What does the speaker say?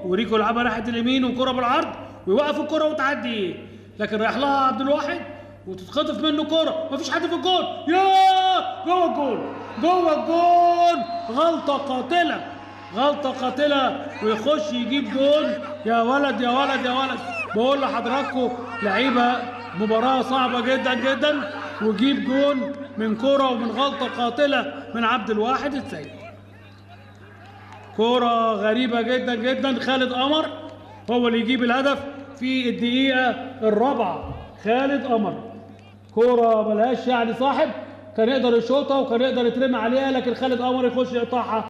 وريكو يلعبها ناحيه اليمين وكره بالعرض ويوقف الكره وتعدي لكن رايح لها عبد الواحد وتتخطف منه كره مفيش حد في الجول يا جوه الجول جوه الجول غلطه قاتله غلطه قاتله ويخش يجيب جول يا ولد يا ولد يا ولد بقول لحضراتكم لعيبه مباراه صعبه جدا جدا وجيب جول من كره ومن غلطه قاتله من عبد الواحد السيد كرة غريبة جدا جدا خالد قمر هو اللي يجيب الهدف في الدقيقة الرابعة خالد قمر كرة ملهاش يعني صاحب كان يقدر يشوطها وكان يقدر يترمي عليها لكن خالد قمر يخش يقطعها